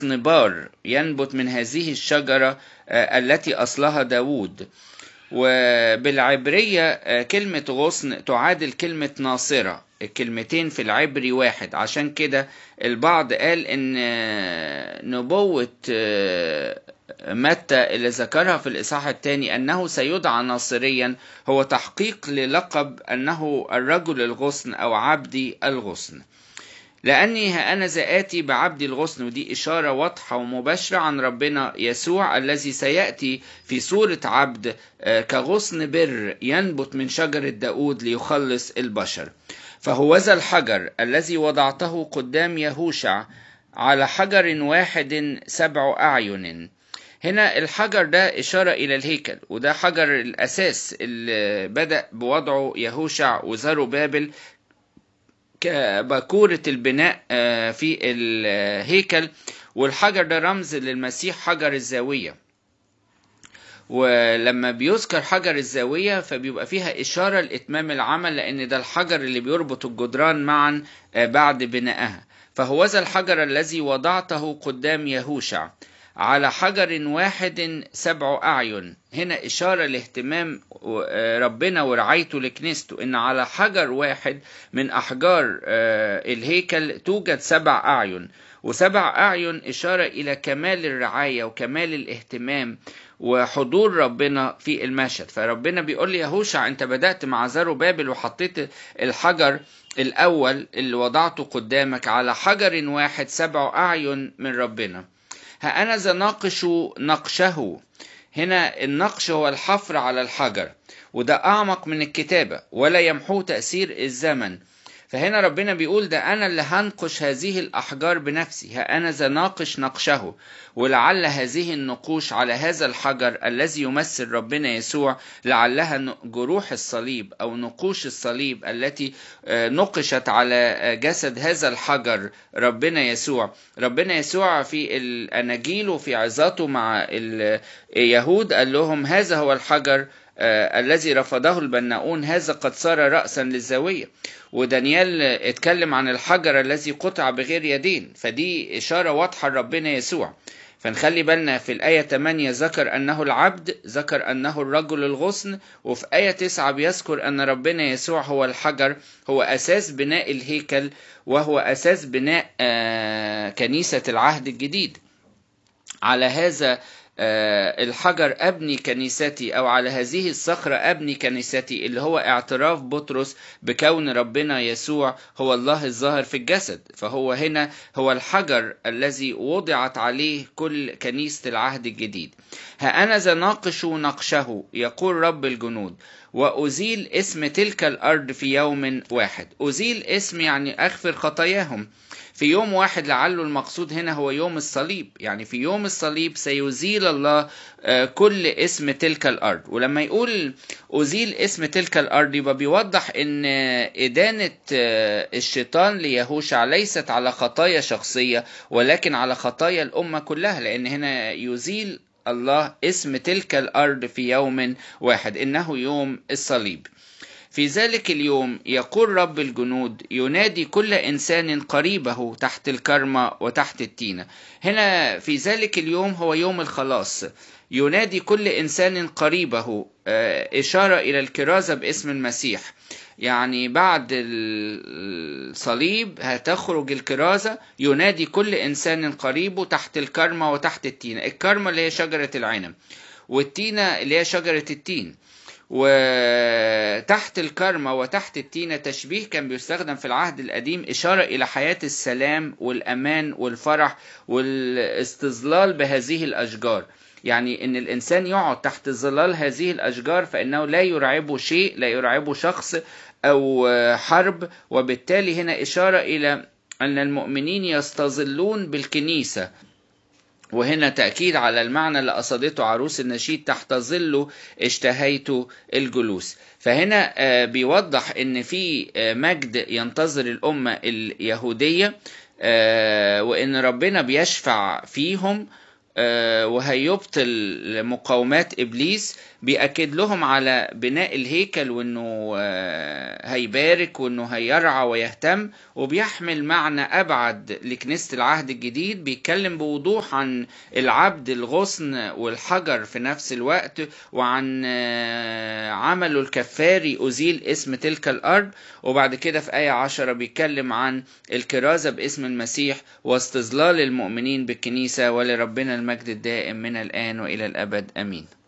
بار ينبت من هذه الشجرة التي أصلها داوود وبالعبرية كلمة غصن تعادل كلمة ناصرة الكلمتين في العبري واحد عشان كده البعض قال ان نبوة متى اللي ذكرها في الإصحاح الثاني أنه سيدعى ناصريا هو تحقيق للقب أنه الرجل الغصن أو عبدي الغصن لأني أنا آتي بعبد الغصن ودي إشارة واضحة ومباشرة عن ربنا يسوع الذي سيأتي في صورة عبد كغصن بر ينبت من شجرة داود ليخلص البشر فهوذا الحجر الذي وضعته قدام يهوشع على حجر واحد سبع أعين هنا الحجر ده إشارة إلى الهيكل وده حجر الأساس اللي بدأ بوضعه يهوشع وزارو بابل كبكورة البناء في الهيكل والحجر ده رمز للمسيح حجر الزاوية ولما بيذكر حجر الزاوية فبيبقى فيها إشارة لإتمام العمل لأن ده الحجر اللي بيربط الجدران معا بعد بنائها فهوذا الحجر الذي وضعته قدام يهوشع على حجر واحد سبع أعين هنا إشارة لاهتمام ربنا ورعايته لكنيسته إن على حجر واحد من أحجار الهيكل توجد سبع أعين وسبع أعين إشارة إلى كمال الرعاية وكمال الاهتمام وحضور ربنا في المشهد فربنا بيقول لي يهوشع انت بدأت مع زارو بابل وحطيت الحجر الأول اللي وضعته قدامك على حجر واحد سبع أعين من ربنا ها أنا ذا ناقش نقشه هنا النقش هو الحفر على الحجر وده أعمق من الكتابة ولا يمحو تأثير الزمن فهنا ربنا بيقول ده أنا اللي هنقش هذه الأحجار بنفسي ها أنا ذا ناقش نقشه ولعل هذه النقوش على هذا الحجر الذي يمثل ربنا يسوع لعلها جروح الصليب أو نقوش الصليب التي نقشت على جسد هذا الحجر ربنا يسوع ربنا يسوع في الأناجيل وفي عظاته مع اليهود قال لهم هذا هو الحجر الذي رفضه البناؤون هذا قد صار رأسا للزاوية ودانيال اتكلم عن الحجر الذي قطع بغير يدين فدي إشارة واضحة لربنا يسوع فنخلي بالنا في الآية 8 ذكر أنه العبد ذكر أنه الرجل الغصن وفي آية 9 بيذكر أن ربنا يسوع هو الحجر هو أساس بناء الهيكل وهو أساس بناء كنيسة العهد الجديد على هذا الحجر أبني كنيستي أو على هذه الصخرة أبني كنيستي اللي هو اعتراف بطرس بكون ربنا يسوع هو الله الظاهر في الجسد فهو هنا هو الحجر الذي وضعت عليه كل كنيسة العهد الجديد ها أنا ذا ناقش نقشه يقول رب الجنود وأزيل اسم تلك الأرض في يوم واحد أزيل اسم يعني أغفر خطاياهم في يوم واحد لعله المقصود هنا هو يوم الصليب يعني في يوم الصليب سيزيل الله كل اسم تلك الأرض ولما يقول أزيل اسم تلك الأرض يبقى بيوضح أن إدانة الشيطان ليهوشع ليست على خطايا شخصية ولكن على خطايا الأمة كلها لأن هنا يزيل الله اسم تلك الأرض في يوم واحد إنه يوم الصليب في ذلك اليوم يقول رب الجنود ينادي كل إنسان قريبه تحت الكرمة وتحت التينة هنا في ذلك اليوم هو يوم الخلاص ينادي كل إنسان قريبه إشارة إلى الكرازة باسم المسيح يعني بعد الصليب هتخرج الكرازة ينادي كل إنسان قريبه تحت الكرمة وتحت التينة الكرمة اللي هي شجرة العنب والتينة اللي هي شجرة التين وتحت الكرمة وتحت التينة تشبيه كان بيستخدم في العهد القديم إشارة إلى حياة السلام والأمان والفرح والاستظلال بهذه الأشجار يعني ان الانسان يقعد تحت ظلال هذه الاشجار فانه لا يرعبه شيء لا يرعبه شخص او حرب وبالتالي هنا اشاره الى ان المؤمنين يستظلون بالكنيسه وهنا تأكيد على المعنى اللي قصدته عروس النشيد تحت ظله اشتهيت الجلوس فهنا بيوضح ان في مجد ينتظر الأمة اليهودية وان ربنا بيشفع فيهم وهيبطل مقاومات ابليس بيأكد لهم على بناء الهيكل وانه هيبارك وانه هيرعى ويهتم وبيحمل معنى ابعد لكنيسة العهد الجديد بيتكلم بوضوح عن العبد الغصن والحجر في نفس الوقت وعن عمله الكفاري أزيل اسم تلك الأرض وبعد كده في آية عشرة بيتكلم عن الكرازة باسم المسيح واستظلال المؤمنين بالكنيسة ولربنا المجد الدائم من الآن وإلى الأبد أمين